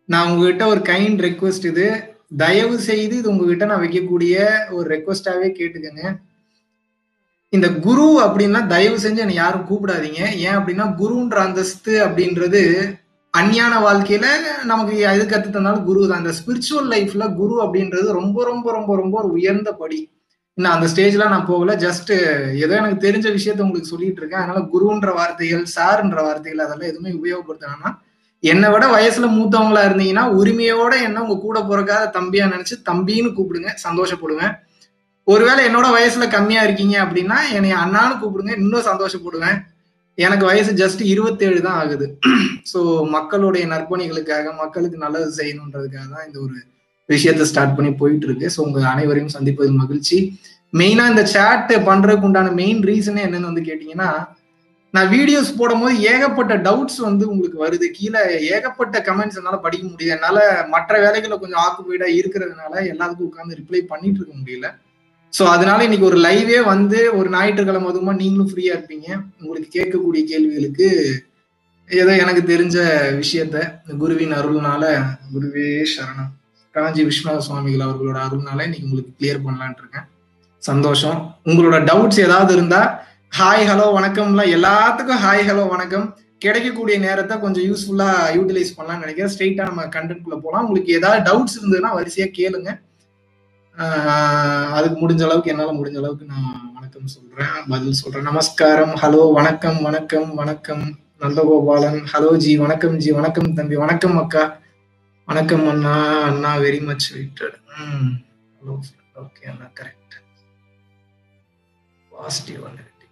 நான் உங்ககிட்ட ஒரு கைண்ட் ரெக்வஸ்ட் இது தயவு செய்து இது உங்ககிட்ட நான் வைக்கக்கூடிய ஒரு ரெக்வஸ்டாவே கேட்டுக்கங்க இந்த குரு அப்படின்னா தயவு செஞ்சு என்னை யாரும் கூப்பிடாதீங்க ஏன் அப்படின்னா குருன்ற அந்தஸ்து அப்படின்றது அஞ்ஞான வாழ்க்கையில நமக்கு எது கத்து தந்தாலும் குரு தான் இந்த ஸ்பிரிச்சுவல் லைஃப்ல குரு அப்படின்றது ரொம்ப ரொம்ப ரொம்ப ரொம்ப ஒரு உயர்ந்த படி இன்னும் அந்த ஸ்டேஜ்ல நான் போகல ஜஸ்ட் ஏதோ எனக்கு தெரிஞ்ச விஷயத்த உங்களுக்கு சொல்லிட்டு இருக்கேன் அதனால குருன்ற வார்த்தைகள் சார்ன்ற வார்த்தைகள் அதெல்லாம் எதுவுமே உபயோகப்படுத்தினா என்னை விட வயசுல மூத்தவங்களா இருந்தீங்கன்னா உரிமையோட என்ன உங்க கூட பிறக்காத தம்பியா நினைச்சு தம்பின்னு கூப்பிடுங்க சந்தோஷப்படுவேன் ஒருவேளை என்னோட வயசுல கம்மியா இருக்கீங்க அப்படின்னா என்னை அண்ணான்னு கூப்பிடுங்க இன்னும் சந்தோஷப்படுவேன் எனக்கு வயசு ஜஸ்ட் இருபத்தேழு தான் ஆகுது ஸோ மக்களுடைய நற்பணிகளுக்காக மக்களுக்கு நல்லது செய்யணுன்றதுக்காக தான் இந்த ஒரு விஷயத்த ஸ்டார்ட் பண்ணி போயிட்டு இருக்கு ஸோ உங்க அனைவரையும் சந்திப்பதில் மகிழ்ச்சி மெயினா இந்த சேட் பண்றதுக்கு உண்டான மெயின் ரீசனே என்னன்னு வந்து கேட்டீங்கன்னா நான் வீடியோஸ் போடும் போது ஏகப்பட்ட டவுட்ஸ் வந்து உங்களுக்கு வருது கீழே ஏகப்பட்ட கமெண்ட்ஸ் என்னால படிக்க முடியல என்னால மற்ற வேலைகளை கொஞ்சம் ஆக்குபைடா இருக்கிறதுனால எல்லாத்துக்கும் உட்காந்து ரிப்ளை பண்ணிட்டு இருக்க முடியல ஸோ அதனால இன்னைக்கு ஒரு லைவே வந்து ஒரு ஞாயிற்றுக்கிழமை அதுமா நீங்களும் ஃப்ரீயா இருப்பீங்க உங்களுக்கு கேட்கக்கூடிய கேள்விகளுக்கு ஏதோ எனக்கு தெரிஞ்ச விஷயத்த குருவின் அருள்னால குருவே சரணம் காஞ்சி விஸ்வநாத சுவாமிகள் அவர்களோட அருள்னால இன்னைக்கு உங்களுக்கு கிளியர் பண்ணலான் இருக்கேன் சந்தோஷம் உங்களோட டவுட்ஸ் ஏதாவது இருந்தா ஹாய் ஹலோ வணக்கம்லாம் எல்லாத்துக்கும் ஹாய் ஹலோ வணக்கம் கிடைக்கக்கூடிய நேரத்தை கொஞ்சம் யூஸ்ஃபுல்லா யூட்டிலைஸ் பண்ணலாம்னு நினைக்கிறேன் ஸ்ட்ரெயிட்டா நம்ம கண்டென்ட் குள்ள போலாம் உங்களுக்கு ஏதாவது டவுட்ஸ் இருந்ததுன்னா வரிசையா கேளுங்க அதுக்கு முடிஞ்ச அளவுக்கு என்னால முடிஞ்ச அளவுக்கு நான் வணக்கம் சொல்றேன் பதில் சொல்றேன் நமஸ்காரம் ஹலோ வணக்கம் வணக்கம் வணக்கம் நந்தகோபாலன் ஹலோ ஜி வணக்கம் ஜி வணக்கம் தம்பி வணக்கம் அக்கா வணக்கம் அண்ணா அண்ணா very much waited hello okay அண்ணா கரெக்ட் பாசிட்டிவ் நெகட்டிவ்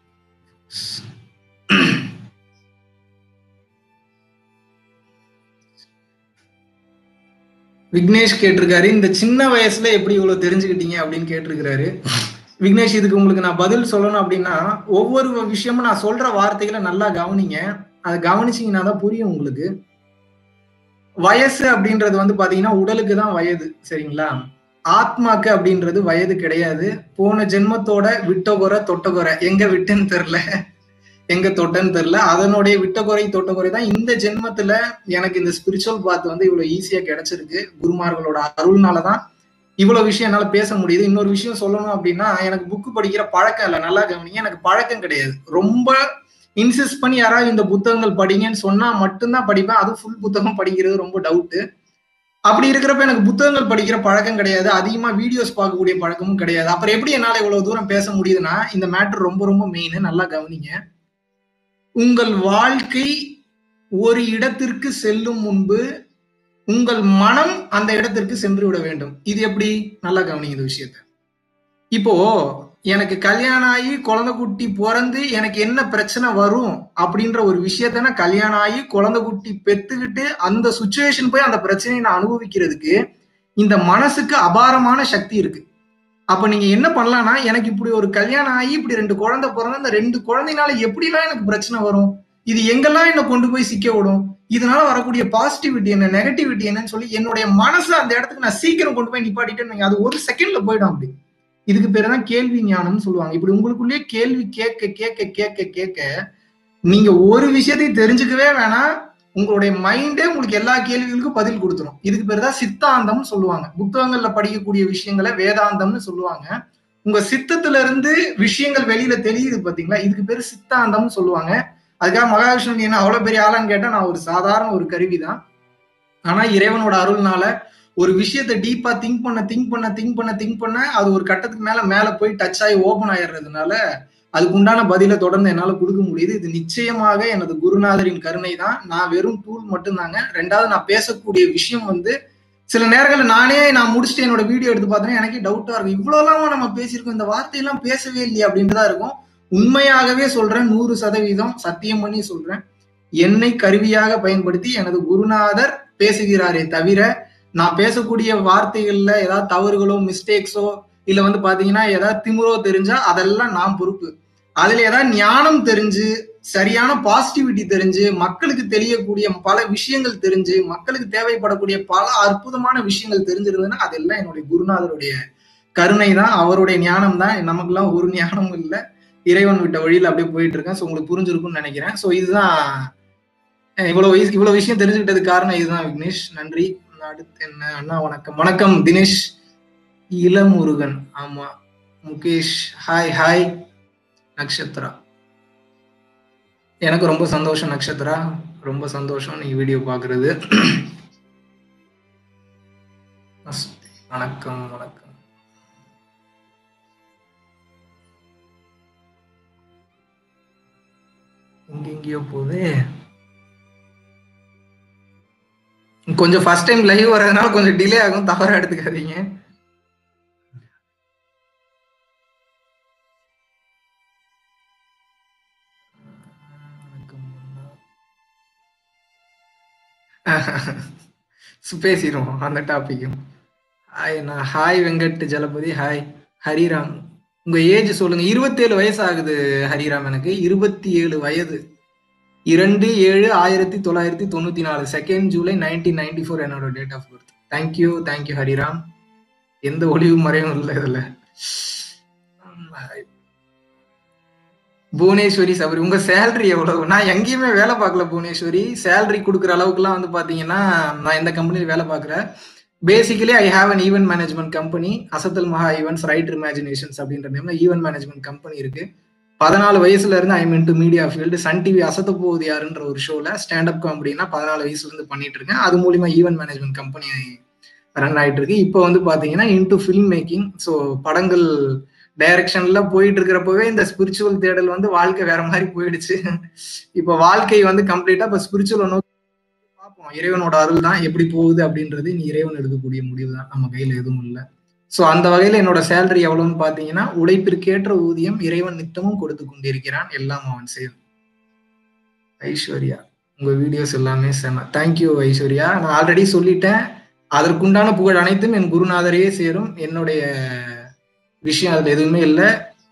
விக்னேஷ் கேட்டிருக்காரு இந்த சின்ன வயசுல எப்படி இவ்வளவு தெரிஞ்சுக்கிட்டீங்க அப்படின்னு கேட்டிருக்கிறாரு விக்னேஷ் இதுக்கு உங்களுக்கு நான் பதில் சொல்லணும் அப்படின்னா ஒவ்வொரு விஷயமும் நான் சொல்ற வார்த்தைகளை நல்லா கவனிங்க அதை கவனிச்சீங்கன்னா தான் புரியும் உங்களுக்கு வயசு அப்படின்றது வந்து பாத்தீங்கன்னா உடலுக்கு தான் வயது சரிங்களா ஆத்மாக்கு அப்படின்றது வயது கிடையாது போன ஜென்மத்தோட விட்டகுறை தொட்டகுறை எங்க விட்டுன்னு தெரில எங்க தொட்டன்னு தெரியல அதனுடைய விட்டகுறை தொட்டகுறை தான் இந்த ஜென்மத்துல எனக்கு இந்த ஸ்பிரிச்சுவல் பாத் வந்து இவ்வளவு ஈஸியா கிடைச்சிருக்கு குருமார்களோட அருள்னாலதான் இவ்வளவு விஷயம் என்னால பேச முடியுது இன்னொரு விஷயம் சொல்லணும் அப்படின்னா எனக்கு புக்கு படிக்கிற பழக்கம் இல்லை நல்லா கவனிங்க எனக்கு பழக்கம் கிடையாது ரொம்ப இன்சிஸ்ட் பண்ணி யாராவது இந்த புத்தகங்கள் படிங்கன்னு சொன்னா மட்டும்தான் படிப்பேன் அது ஃபுல் புத்தகம் படிக்கிறது ரொம்ப டவுட்டு அப்படி இருக்கிறப்ப எனக்கு புத்தகங்கள் படிக்கிற பழக்கம் கிடையாது அதிகமா வீடியோஸ் பார்க்கக்கூடிய பழக்கமும் கிடையாது அப்புறம் எப்படி என்னால இவ்வளவு தூரம் பேச முடியுதுன்னா இந்த மேட்டர் ரொம்ப ரொம்ப மெயின் நல்லா கவனிங்க உங்கள் வாழ்க்கை ஒரு இடத்திற்கு செல்லும் முன்பு உங்கள் மனம் அந்த இடத்திற்கு சென்று விட வேண்டும் இது எப்படி நல்லா கவனிங்க இந்த விஷயத்த இப்போ எனக்கு கல்யாணம் ஆகி குழந்தை குட்டி பிறந்து எனக்கு என்ன பிரச்சனை வரும் அப்படின்ற ஒரு விஷயத்த நான் கல்யாணம் ஆகி குழந்தை குட்டி பெத்துக்கிட்டு அந்த சுச்சுவேஷன் போய் அந்த பிரச்சனையை நான் அனுபவிக்கிறதுக்கு இந்த மனசுக்கு அபாரமான சக்தி இருக்கு அப்ப நீங்க என்ன பண்ணலாம்னா எனக்கு இப்படி ஒரு கல்யாணம் ஆகி இப்படி ரெண்டு குழந்தை பிறந்த அந்த ரெண்டு குழந்தைனால எப்படிலாம் எனக்கு பிரச்சனை வரும் இது எங்கெல்லாம் என்ன கொண்டு போய் சிக்க விடும் இதனால வரக்கூடிய பாசிட்டிவிட்டி என்ன நெகட்டிவிட்டி என்னன்னு சொல்லி என்னுடைய மனசு அந்த இடத்துக்கு நான் சீக்கிரம் கொண்டு போய் நிப்பாட்டிட்டேன்னு அது ஒரு செகண்ட்ல போயிடும் அப்படி இதுக்கு பேர் தான் கேள்வி ஞானம்னு சொல்லுவாங்க இப்படி உங்களுக்குள்ளேயே கேள்வி கேட்க கேட்க கேட்க கேட்க நீங்க ஒரு விஷயத்தையும் தெரிஞ்சுக்கவே வேணாம் உங்களுடைய மைண்டே உங்களுக்கு எல்லா கேள்விகளுக்கும் பதில் கொடுத்துரும் இதுக்கு பேர் தான் சித்தாந்தம்னு சொல்லுவாங்க புத்தகங்கள்ல படிக்கக்கூடிய விஷயங்களை வேதாந்தம்னு சொல்லுவாங்க உங்க சித்தத்துல இருந்து விஷயங்கள் வெளியில தெரியுது பாத்தீங்களா இதுக்கு பேர் சித்தாந்தம்னு சொல்லுவாங்க அதுக்காக மகாவிஷ்ணு நீ என்ன அவ்வளவு பெரிய ஆளான்னு கேட்டா நான் ஒரு சாதாரண ஒரு கருவி தான் ஆனா இறைவனோட அருள்னால ஒரு விஷயத்த டீப்பா திங்க் பண்ண திங்க் பண்ண திங்க் பண்ண திங்க் பண்ண அது ஒரு கட்டத்துக்கு மேல மேல போய் டச் ஆகி ஓபன் ஆயிடுறதுனால அதுக்கு உண்டான பதில தொடர்ந்து என்னால கொடுக்க முடியுது இது நிச்சயமாக எனது குருநாதரின் கருணை தான் நான் வெறும் டூல் மட்டும்தாங்க ரெண்டாவது நான் பேசக்கூடிய விஷயம் வந்து சில நேரங்களில் நானே நான் முடிச்சுட்டு என்னோட வீடியோ எடுத்து பார்த்தேன்னா எனக்கே டவுட்டா இருக்கும் இவ்வளவுலாம் நம்ம பேசியிருக்கோம் இந்த வார்த்தையெல்லாம் பேசவே இல்லையா அப்படின்றதா இருக்கும் உண்மையாகவே சொல்றேன் நூறு சதவீதம் சத்தியம் பண்ணி சொல்றேன் என்னை கருவியாக பயன்படுத்தி எனது குருநாதர் பேசுகிறாரே தவிர நான் பேசக்கூடிய வார்த்தைகள்ல ஏதாவது தவறுகளோ மிஸ்டேக்ஸோ இல்ல வந்து பாத்தீங்கன்னா ஏதாவது திமுறோ தெரிஞ்சா அதெல்லாம் நான் பொறுப்பு அதுல ஏதாவது ஞானம் தெரிஞ்சு சரியான பாசிட்டிவிட்டி தெரிஞ்சு மக்களுக்கு தெரியக்கூடிய பல விஷயங்கள் தெரிஞ்சு மக்களுக்கு தேவைப்படக்கூடிய பல அற்புதமான விஷயங்கள் தெரிஞ்சிருந்ததுன்னா அதெல்லாம் என்னுடைய குருநாதருடைய கருணை தான் அவருடைய ஞானம் தான் நமக்கெல்லாம் ஒரு ஞானமும் இல்லை இறைவன் விட்ட வழியில் அப்படியே போயிட்டு இருக்கேன் ஸோ உங்களுக்கு புரிஞ்சிருக்கும்னு நினைக்கிறேன் ஸோ இதுதான் அஹ் இவ்வளவு விஷ- இவ்வளவு விஷயம் தெரிஞ்சுக்கிட்டதுக்கு காரணம் இதுதான் விக்னேஷ் நன்றி அடுத்து என்ன அண்ணா வணக்கம் வணக்கம் தினேஷ் இளமுருகன் ஆமா முகேஷ் ஹாய் ஹாய் நக்ஷத்ரா எனக்கு ரொம்ப சந்தோஷம் நக்ஷத்ரா ரொம்ப சந்தோஷம் நீ வீடியோ பாக்குறது வணக்கம் வணக்கம் இங்க எங்கேயோ போகுது கொஞ்சம் ஃபர்ஸ்ட் டைம் லைவ் வர்றதுனால கொஞ்சம் டிலே ஆகும் தவறா எடுத்துக்காதீங்க சு- பேசிடுவோம் அந்த டாபிக்கும் ஹாய் நான் ஹாய் வெங்கட் ஜலபதி ஹாய் ஹரிராம் உங்க ஏஜ் சொல்லுங்க இருபத்தேழு வயசு ஆகுது ஹரிராம் எனக்கு இருபத்தி ஏழு வயது இரண்டு ஏழு ஆயிரத்தி தொள்ளாயிரத்தி தொண்ணூத்தி நாலு second July nineteen ninety four என்னோட date of birth thank you thank you Hariram எந்த ஒளிவு மறைவும் இல்லை இதுல புவனேஸ்வரி சபரி உங்க சேலரி எவ்வளவு நான் எங்கேயுமே வேலை பார்க்கல புவனேஸ்வரி சேலரி கொடுக்குற அளவுக்குலாம் வந்து பாத்தீங்கன்னா நான் எந்த கம்பெனியில் வேலை பார்க்குறேன் basically I have an event management company Asathal Maha events right imaginations அப்படின்ற நேம்ல ஈவென்ட் மேனேஜ்மெண்ட் கம்பெனி இருக்கு பதினாலு வயசுல இருந்து I mean to media field Sun TV அசத்த போகுது யாருன்ற ஒரு ஷோல ஸ்டாண்டப் காமெடினா பதினாலு வயசுல இருந்து பண்ணிட்டு இருக்கேன் அது மூலியமா ஈவென்ட் மேனேஜ்மெண்ட் கம்பெனி ரன் ஆயிட்டு இருக்கு இப்போ வந்து பாத்தீங்கன்னா இன்டு ஃபில்ம் மேக்கிங் ஸோ படங்கள் டைரக்ஷன்ல போயிட்டு இருக்கிறப்பவே இந்த ஸ்பிரிச்சுவல் தேடல் வந்து வாழ்க்கை வேற மாதிரி போயிடுச்சு இப்போ வாழ்க்கை வந்து கம்ப்ளீட்டா இப்போ ஸ்பிரிச்சுவல் நோக்கி பார்ப்போம் இறைவனோட அருள் தான் எப்படி போகுது அப்படின்றது நீ இறைவன் எடுக்கக்கூடிய முடிவு தான் நம்ம கையில எதுவும் இல்லை ஸோ அந்த வகையில என்னோட சேலரி எவ்வளவுன்னு பாத்தீங்கன்னா உழைப்பிற்கேற்ற ஊதியம் இறைவன் நித்தமும் கொடுத்து கொண்டிருக்கிறான் எல்லாம் அவன் செயல் ஐஸ்வர்யா உங்க வீடியோஸ் எல்லாமே செம தேங்க்யூ ஐஸ்வர்யா நான் ஆல்ரெடி சொல்லிட்டேன் அதற்குண்டான புகழ் அனைத்தும் என் குருநாதரையே சேரும் என்னுடைய விஷயம் அதுல எதுவுமே இல்லை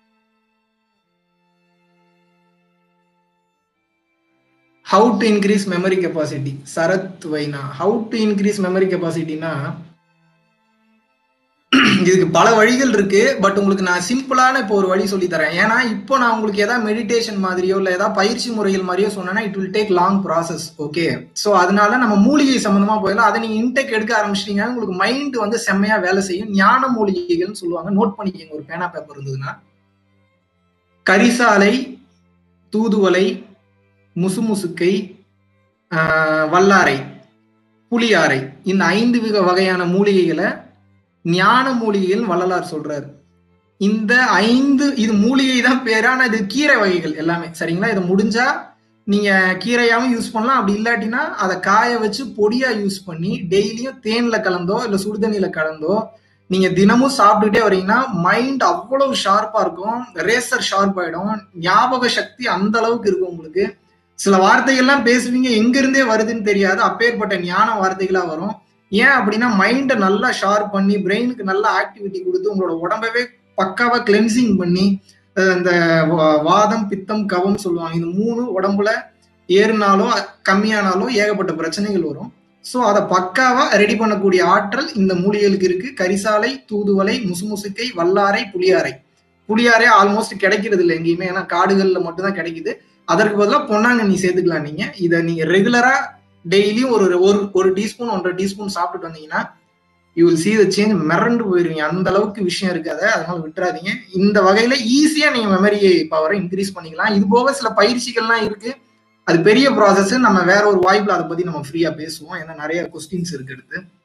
how to increase memory capacity Sarath வைனா ஹவு டு இன்க்ரீஸ் மெமரி கெப்பாசிட்டினா இதுக்கு பல வழிகள் இருக்கு பட் உங்களுக்கு நான் சிம்பிளான இப்போ ஒரு வழி சொல்லி தரேன் ஏன்னா இப்போ நான் உங்களுக்கு ஏதாவது மெடிடேஷன் மாதிரியோ இல்லை ஏதாவது பயிற்சி முறைகள் மாதிரியோ சொன்னேன்னா it will take long process okay so அதனால நம்ம மூலிகை சம்பந்தமா போயிடலாம் அதை நீங்க இன்டெக் எடுக்க ஆரம்பிச்சிட்டீங்கன்னா உங்களுக்கு மைண்ட் வந்து செம்மையா வேலை செய்யும் ஞான மூலிகைகள்னு சொல்லுவாங்க நோட் பண்ணிக்கோங்க ஒரு பேனா பேப்பர் இருந்ததுன்னா கரிசாலை தூதுவளை முசுமுசுக்கை ஆஹ், வல்லாரை புளியாரை இந்த ஐந்து விக வகையான மூலிகைகளை ஞான மூலிகைகள் வள்ளலார் சொல்றாரு இந்த ஐந்து இது மூலிகை தான் பேரு ஆனா இது கீரை வகைகள் எல்லாமே சரிங்களா இதை முடிஞ்சா நீங்க கீரையாவும் யூஸ் பண்ணலாம் அப்படி இல்லாட்டினா அதை காய வச்சு பொடியா யூஸ் பண்ணி டெய்லியும் தேன்ல கலந்தோ இல்ல சுடுதண்ணில கலந்தோ நீங்க தினமும் சாப்பிட்டுட்டே வரீங்கன்னா மைண்ட் அவ்வளவு ஷார்ப்பா இருக்கும் ரேசர் ஷார்ப் ஆயிடும் ஞாபக சக்தி அந்த அளவுக்கு இருக்கும் உங்களுக்கு சில வார்த்தைகள்லாம் பேசுவீங்க எங்க இருந்தே வருதுன்னு தெரியாது அப்பேற்பட்ட ஞான வார்த்தைகளா வரும் ஏன் அப்படின்னா மைண்டை நல்லா ஷார்ப் பண்ணி பிரெயினுக்கு நல்ல ஆக்டிவிட்டி கொடுத்து உங்களோட உடம்பவே பக்காவா கிளென்சிங் பண்ணி அஹ் இந்த வா- வாதம் பித்தம் கவம் சொல்லுவாங்க இது மூணு உடம்புல ஏறினாலோ கம்மியானாலோ ஏகப்பட்ட பிரச்சனைகள் வரும் ஸோ அதை பக்காவா ரெடி பண்ணக்கூடிய ஆற்றல் இந்த மூலிகைகளுக்கு இருக்கு கரிசாலை தூதுவளை முசுமுசுக்கை வல்லாரை புளியாரை புளியாரே ஆல்மோஸ்ட் கிடைக்கிறது இல்லை எங்கேயுமே ஏன்னா காடுகள்ல மட்டும்தான் கிடைக்குது அதற்கு பதிலாக பொன்னாங்கண்ணி சேர்த்துக்கலாம் நீங்க இதை நீங்க ரெகுலரா டெய்லியும் ஒரு ஒரு ஒரு டீஸ்பூன் ஒன்றரை டீஸ்பூன் சாப்பிட்டுட்டு வந்தீங்கன்னா you will see the change மிரண்டு போயிருவீங்க அந்த அளவுக்கு விஷயம் இருக்காது அதனால விட்டுறாதீங்க இந்த வகையில ஈஸியா நீங்க மெமரி பவரை இன்க்ரீஸ் பண்ணிக்கலாம் இது போக சில பயிற்சிகள்லாம் இருக்கு அது பெரிய ப்ராசஸ் நம்ம வேற ஒரு வாய்ப்புல அதை பத்தி நம்ம ஃப்ரீயா பேசுவோம் ஏன்னா நிறைய கொஸ்டின்ஸ் இருக்கு அடுத்து